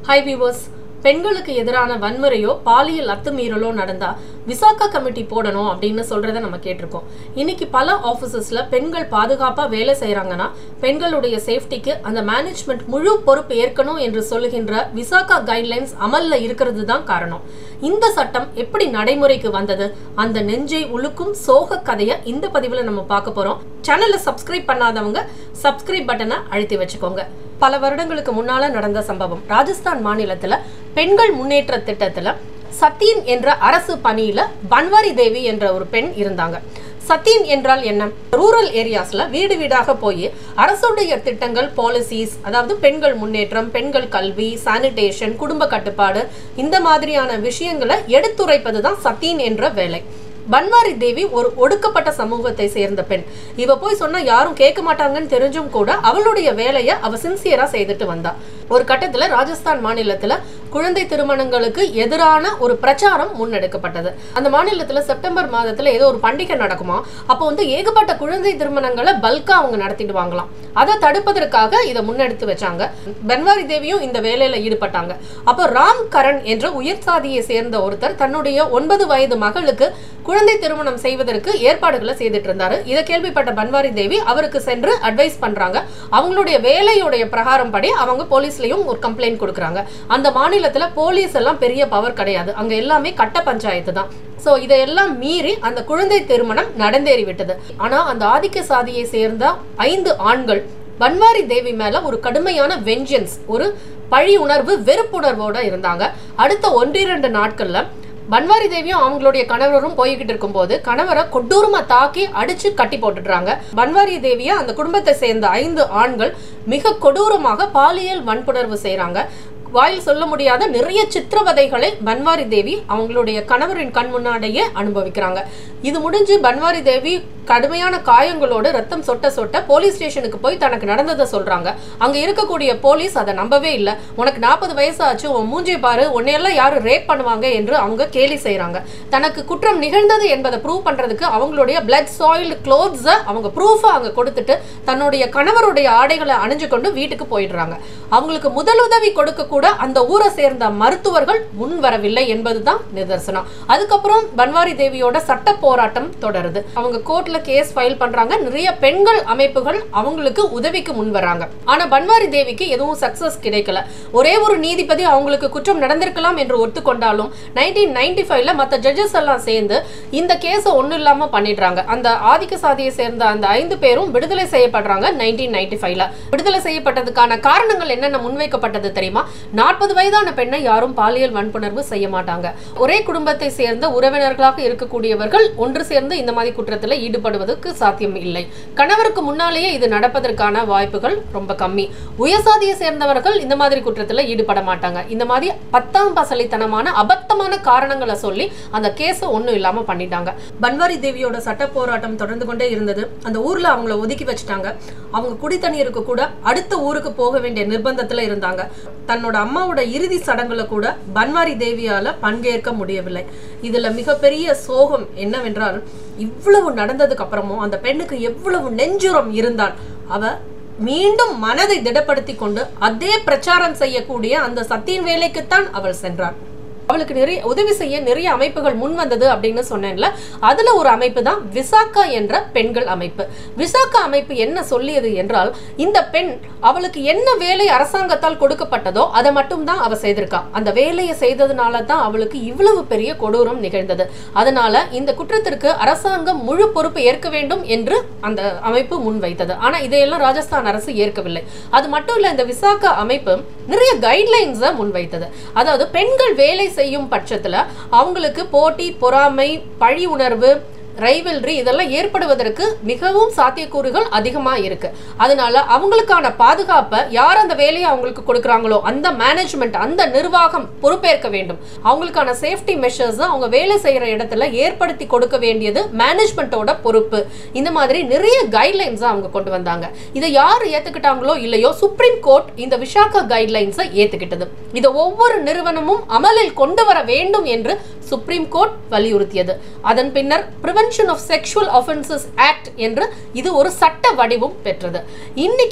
high viewers பெண்களுக்கு எதிரான வன்முறையோ பாலியல் அத்துமீறலோ நடந்தா விசாகா கமிட்டி போடணும் அப்படின்னு சொல்றத நம்ம கேட்டிருக்கோம் இன்னைக்கு பல ஆபீசஸ்ல பெண்கள் பாதுகாப்பா வேலை செய்யறாங்கன்னா பெண்களுடைய சேஃப்டிக்கு அந்த மேனேஜ்மெண்ட் முழு பொறுப்பு ஏற்கணும் என்று சொல்லுகின்ற விசாகா கைட்லைன்ஸ் அமல்ல இருக்கிறது தான் காரணம் இந்த சட்டம் எப்படி நடைமுறைக்கு வந்தது அந்த நெஞ்சை உழுக்கும் சோக கதையை இந்த பதிவுல நம்ம பார்க்க போறோம் சேனலை சப்ஸ்கிரைப் பண்ணாதவங்க சப்ஸ்கிரைப் பட்டனை அழுத்தி வச்சுக்கோங்க பல வருடங்களுக்கு முன்னால நடந்த சம்பவம் ராஜஸ்தான் மாநிலத்துல பெண்கள் முன்னேற்ற திட்டத்துல சத்தீன் என்ற அரசு பணியில பன்வாரி தேவி என்ற ஒரு பெண் இருந்தாங்க சத்தீன் என்றால் என்ன ரூரல் ஏரியாஸ்ல வீடு வீடாக போய் அரசுடைய திட்டங்கள் பாலிசிஸ் அதாவது பெண்கள் முன்னேற்றம் பெண்கள் கல்வி சானிடேஷன் குடும்ப கட்டுப்பாடு இந்த மாதிரியான விஷயங்களை எடுத்துரைப்பது தான் சத்தீன் என்ற வேலை பன்வாரி தேவி ஒரு ஒடுக்கப்பட்ட சமூகத்தை சேர்ந்த பெண் இவ போய் சொன்னா யாரும் கேட்க மாட்டாங்கன்னு தெரிஞ்சும் கூட அவளுடைய வேலையை அவ சின்சியரா செய்துட்டு வந்தா ஒரு கட்டத்துல ராஜஸ்தான் மாநிலத்துல குழந்தை திருமணங்களுக்கு எதிரான ஒரு பிரச்சாரம் முன்னெடுக்கப்பட்டது அந்த மாநிலத்துல செப்டம்பர் மாதத்துல ஏதோ ஒரு பண்டிகை நடக்குமா அப்போ வந்து ஏகப்பட்ட குழந்தை திருமணங்களை பல்கா அவங்க நடத்திடுவாங்களாம் அதை தடுப்பதற்காக இதை முன்னெடுத்து வச்சாங்க பன்வாரி தேவியும் இந்த வேலையில ஈடுபட்டாங்க அப்போ ராம் கரண் என்ற உயர் சாதியை சேர்ந்த ஒருத்தர் தன்னுடைய ஒன்பது வயது மகளுக்கு குழந்தை திருமணம் செய்வதற்கு ஏற்பாடுகளை செய்துட்டு இருந்தாரு இதை கேள்விப்பட்ட பன்வாரி தேவி அவருக்கு சென்று அட்வைஸ் பண்றாங்க அவங்களுடைய வேலையுடைய பிரகாரம் படி அவங்க போலீஸ்லயும் ஒரு கம்ப்ளைண்ட் கொடுக்குறாங்க அந்த மாநிலத்துல போலீஸ் எல்லாம் பெரிய பவர் கிடையாது அங்க எல்லாமே கட்ட பஞ்சாயத்து தான் சோ இதையெல்லாம் மீறி அந்த குழந்தை திருமணம் நடந்தேறி விட்டது ஆனா அந்த ஆதிக்க சாதியை சேர்ந்த ஐந்து ஆண்கள் பன்வாரி தேவி மேல ஒரு கடுமையான வெஞ்சன்ஸ் ஒரு பழி உணர்வு வெறுப்புணர்வோட இருந்தாங்க அடுத்த ஒன்றிரண்டு நாட்கள்ல பன்வாரி தேவியும் அவங்களுடைய கணவரும் போய்கிட்டு இருக்கும்போது கணவரை கொடூரமா தாக்கி அடிச்சு கட்டி போட்டுடுறாங்க பன்வாரி தேவியை அந்த குடும்பத்தை சேர்ந்த ஐந்து ஆண்கள் மிக கொடூரமாக பாலியல் வன்புணர்வு செய்றாங்க வாயில் சொல்ல முடியாத நிறைய சித்திரவதைகளை பன்வாரி தேவி அவங்களுடைய கணவரின் கண் முன்னாடியே அனுபவிக்கிறாங்க இது முடிஞ்சு பன்வாரி தேவி கடுமையான காயங்களோடு ரத்தம் சொட்ட சொட்ட போலீஸ் ஸ்டேஷனுக்கு போய் தனக்கு நடந்ததை சொல்றாங்க அங்க இருக்கக்கூடிய போலீஸ் அதை நம்பவே இல்லை உனக்கு நாற்பது வயசு ஆச்சு உன் மூஞ்சியை பாரு உன்னையெல்லாம் யாரு ரேப் பண்ணுவாங்க என்று அவங்க கேலி செய்றாங்க தனக்கு குற்றம் நிகழ்ந்தது என்பதை ப்ரூவ் பண்றதுக்கு அவங்களுடைய பிளட் சாயில்டு கிளோத்ஸை அவங்க ப்ரூஃபை அங்க கொடுத்துட்டு தன்னுடைய கணவருடைய ஆடைகளை அணிஞ்சு கொண்டு வீட்டுக்கு போயிடுறாங்க அவங்களுக்கு முதலுதவி கொடுக்க கூட அந்த ஊரை சேர்ந்த மருத்துவர்கள் முன் வரவில்லை என்பதுதான் நிதர்சனம் அதுக்கப்புறம் பன்வாரி தேவியோட சட்ட போராட்டம் தொடருது அவங்க கோர்ட்ல கேஸ் ஃபைல் பண்றாங்க நிறைய பெண்கள் அமைப்புகள் அவங்களுக்கு உதவிக்கு முன் வராங்க ஆனா பன்வாரி தேவிக்கு எதுவும் சக்சஸ் கிடைக்கல ஒரே ஒரு நீதிபதி அவங்களுக்கு குற்றம் நடந்திருக்கலாம் என்று ஒத்துக்கொண்டாலும் நைன்டீன் நைன்டி ஃபைவ்ல மற்ற ஜட்ஜஸ் எல்லாம் சேர்ந்து இந்த கேஸை ஒன்றும் இல்லாம பண்ணிடுறாங்க அந்த ஆதிக்க சாதியை சேர்ந்த அந்த ஐந்து பேரும் விடுதலை செய்யப்படுறாங்க நைன்டீன் நைன்டி ஃபைவ்ல விடுதலை செய்யப்பட்டதுக்கான காரணங்கள் என்னென்ன முன்வைக்கப்பட்டது தெரியுமா நாற்பது வயதான பெண்ணை யாரும் பாலியல் வன்புணர்வு செய்ய மாட்டாங்க ஒரே குடும்பத்தை சேர்ந்த உறவினர்களாக இருக்கக்கூடியவர்கள் ஒன்று சேர்ந்து இந்த மாதிரி குற்றத்தில் ஈடுபடுவதற்கு சாத்தியம் இல்லை கணவருக்கு முன்னாலேயே இது நடப்பதற்கான வாய்ப்புகள் ரொம்ப கம்மி உயர்சாதியை சேர்ந்தவர்கள் இந்த மாதிரி குற்றத்தில் ஈடுபட மாட்டாங்க இந்த மாதிரி பத்தாம் பசலித்தனமான அபத்தமான காரணங்களை சொல்லி அந்த கேஸை ஒன்றும் இல்லாம பண்ணிட்டாங்க பன்வாரி தேவியோட சட்ட போராட்டம் தொடர்ந்து கொண்டே இருந்தது அந்த ஊர்ல அவங்கள ஒதுக்கி வச்சுட்டாங்க அவங்க குடித்தண்ணீருக்கு கூட அடுத்த ஊருக்கு போக வேண்டிய நிர்பந்தத்துல இருந்தாங்க தன்னோட அம்மாவோட இறுதி சடங்குல கூட பன்வாரி தேவியால பங்கேற்க முடியவில்லை இதுல மிகப்பெரிய சோகம் என்னவென்றால் இவ்வளவு நடந்ததுக்கு அப்புறமும் அந்த பெண்ணுக்கு எவ்வளவு நெஞ்சுரம் இருந்தால் அவ மீண்டும் மனதை திடப்படுத்தி கொண்டு அதே பிரச்சாரம் செய்யக்கூடிய அந்த சத்தியின் வேலைக்குத்தான் அவள் சென்றாள் அவளுக்கு நிறைய உதவி செய்ய நிறைய அமைப்புகள் முன் வந்தது அப்படின்னு சொன்னேன்ல அதுல ஒரு அமைப்பு தான் விசாக்கா என்ற பெண்கள் அமைப்பு விசாக்கா அமைப்பு என்ன சொல்லியது என்றால் இந்த பெண் அவளுக்கு என்ன வேலை அரசாங்கத்தால் கொடுக்கப்பட்டதோ அதை மட்டும் தான் அவ செய்திருக்கா அந்த வேலையை செய்ததுனால தான் அவளுக்கு இவ்வளவு பெரிய கொடூரம் நிகழ்ந்தது அதனால இந்த குற்றத்திற்கு அரசாங்கம் முழு பொறுப்பு ஏற்க வேண்டும் என்று அந்த அமைப்பு முன்வைத்தது ஆனா இதையெல்லாம் ராஜஸ்தான் அரசு ஏற்கவில்லை அது மட்டும் இல்ல இந்த விசாக்கா அமைப்பு நிறைய கைட்லைன்ஸை முன்வைத்தது அதாவது பெண்கள் வேலை செய்யும் பட்சத்துல அவங்களுக்கு போட்டி பொறாமை பழி உணர்வு ரைவல்ரி இதெல்லாம் ஏற்படுவதற்கு மிகவும் சாத்தியக்கூறுகள் அதிகமா இருக்கு அதனால அவங்களுக்கான பாதுகாப்பை யார் அந்த வேலையை அவங்களுக்கு கொடுக்குறாங்களோ அந்த மேனேஜ்மெண்ட் அந்த நிர்வாகம் பொறுப்பேற்க வேண்டும் அவங்களுக்கான சேஃப்டி மெஷர்ஸ் அவங்க வேலை செய்யற இடத்துல ஏற்படுத்தி கொடுக்க வேண்டியது மேனேஜ்மெண்ட்டோட பொறுப்பு இந்த மாதிரி நிறைய கைட்லைன்ஸ் அவங்க கொண்டு வந்தாங்க இதை யார் ஏத்துக்கிட்டாங்களோ இல்லையோ சுப்ரீம் கோர்ட் இந்த விஷாகா கைட்லைன்ஸை ஏத்துக்கிட்டது இதை ஒவ்வொரு நிறுவனமும் அமலில் கொண்டு வர வேண்டும் என்று சுப்ரீம் கோர்ட் வலியுறுத்தியது அதன் பின்னர் prevention of sexual offences act என்று இது ஒரு சட்ட வடிவம் பெற்றது இன்னைக்கு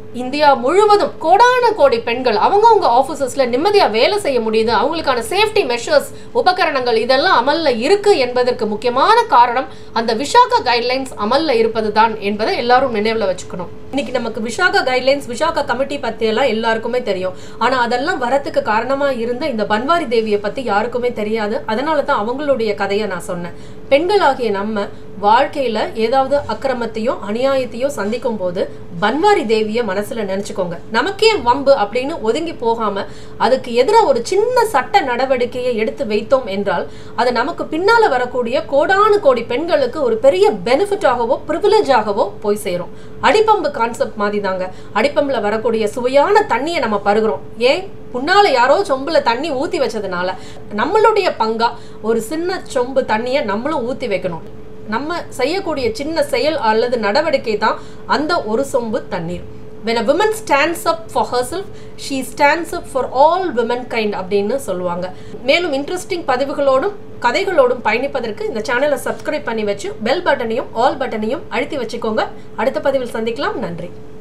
இந்தியா முழுவதும் கோடான கோடி பெண்கள் அவங்கவுங்க ஆஃபீஸஸ்ல நிம்மதியா வேலை செய்ய முடியுது அவங்களுக்கான சேஃப்டி மெஷர்ஸ் உபகரணங்கள் இதெல்லாம் அமல்ல இருக்கு என்பதற்கு முக்கியமான காரணம் அந்த விஷாகா கைட்லைன்ஸ் அமல்ல இருப்பது தான் என்பதை எல்லாரும் நினைவுல வச்சுக்கணும் இன்னைக்கு நமக்கு விஷாகா கைட்லைன்ஸ் விஷாகா கமிட்டி பத்தி எல்லாம் எல்லாருக்குமே தெரியும் ஆனா அதெல்லாம் வரத்துக்கு காரணமா இருந்த இந்த பன்வாரி தேவியை பத்தி யாருக்குமே தெரியாது அதனால தான் அவங்களுடைய கதையை நான் சொன்னேன் பெண்களாகிய நம்ம வாழ்க்கையில ஏதாவது அக்கிரமத்தையோ அநியாயத்தையோ சந்திக்கும் போது பன்வாரி தேவியை மனசுல நினைச்சுக்கோங்க நமக்கே வம்பு அப்படின்னு ஒதுங்கி போகாம அதுக்கு எதிராக ஒரு சின்ன சட்ட நடவடிக்கையை எடுத்து வைத்தோம் என்றால் அது நமக்கு பின்னால வரக்கூடிய கோடானு கோடி பெண்களுக்கு ஒரு பெரிய பெனிஃபிட்டாகவோ ப்ரிவிலேஜாகவோ போய் சேரும் அடிப்பம்பு கான்செப்ட் மாதிரி தாங்க அடிப்பம்புல வரக்கூடிய சுவையான தண்ணியை நம்ம பருகிறோம் ஏன் முன்னால யாரோ சொம்புல தண்ணி ஊத்தி வச்சதுனால நம்மளுடைய பங்கா ஒரு சின்ன சொம்பு தண்ணியை நம்மளும் ஊத்தி வைக்கணும் நம்ம செய்யக்கூடிய சின்ன செயல் அல்லது நடவடிக்கை தான் அந்த ஒரு சொம்பு தண்ணீர் when a woman stands up for herself she stands up for all women kind அப்படின்னு சொல்லுவாங்க மேலும் இன்ட்ரெஸ்டிங் பதிவுகளோடும் கதைகளோடும் பயணிப்பதற்கு இந்த சேனலை சப்ஸ்கிரைப் பண்ணி வச்சு பெல் பட்டனையும் ஆல் பட்டனையும் அழுத்தி வச்சுக்கோங்க அடுத்த பதிவில் சந்திக்கலாம் நன்றி